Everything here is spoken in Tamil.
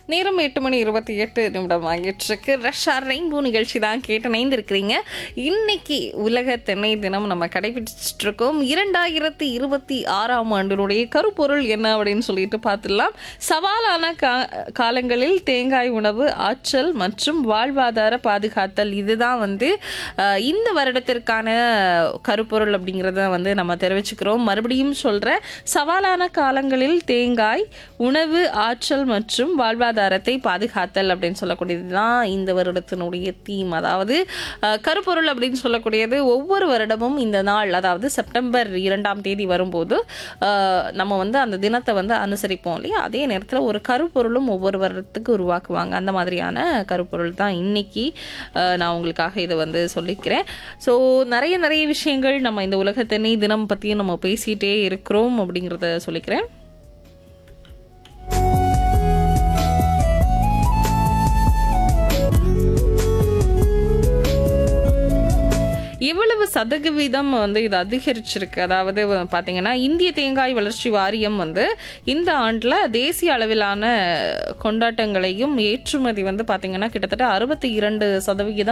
நேரம் எட்டு மணி இருபத்தி எட்டு நிமிடம் ஆகிட்டு இருக்கு ரஷ்யா ரெயின்போ நிகழ்ச்சி தான் கேட்டு இணைந்திருக்கிறீங்க இன்னைக்கு உலக தென்னை தினம் நம்ம கடைபிடிச்சிட்டு இருக்கோம் இரண்டாயிரத்தி இருபத்தி ஆறாம் ஆண்டினுடைய கருப்பொருள் என்ன அப்படின்னு சொல்லிட்டு பார்த்துடலாம் சவாலான கா காலங்களில் தேங்காய் உணவு ஆற்றல் மற்றும் வாழ்வாதார பாதுகாத்தல் இதுதான் வந்து அஹ், இந்த வருடத்திற்கான கருப்பொருள் அப்படிங்கிறத வந்து நம்ம தெரிவிச்சுக்கிறோம் மறுபடியும் சொல்கிறேன் சவாலான காலங்களில் தேங்காய் உணவு ஆற்றல் மற்றும் வாழ்வாதாரத்தை பாதுகாத்தல் அப்படின்னு சொல்லக்கூடியது தான் இந்த வருடத்தினுடைய தீம் அதாவது அஹ், கருப்பொருள் அப்படின்னு சொல்லக்கூடியது ஒவ்வொரு வருடமும் இந்த நாள் அதாவது செப்டம்பர் இரண்டாம் தேதி வரும்போது அஹ், நம்ம வந்து அந்த தினத்தை வந்து அனுசரிப்போம் இல்லையா அதே நேரத்தில் ஒரு கருப்பொருளும் ஒவ்வொரு வருடத்துக்கு உருவாக்குவாங்க அந்த மாதிரியான கருப்பொருள் தான் இன்னைக்கு அஹ், நான் உங்களுக்காக இதை வந்து சொல்லிக்கிறேன் ஸோ நிறைய நிறைய விஷயங்கள் நம்ம இந்த உலக தென்னை தினம் பற்றியும் நம்ம பேசிகிட்டே இருக்கிறோம் அப்படிங்கிறத சொல்லிக்கிறேன் இவ்வளவு சதவிகிதம் வந்து இது அதிகரிச்சிருக்கு அதாவது பார்த்தீங்கன்னா இந்திய தேங்காய் வளர்ச்சி வாரியம் வந்து இந்த ஆண்டில் தேசிய அளவிலான கொண்டாட்டங்களையும் ஏற்றுமதி வந்து பார்த்தீங்கன்னா கிட்டத்தட்ட அறுபத்தி இரண்டு சதவிகிதம்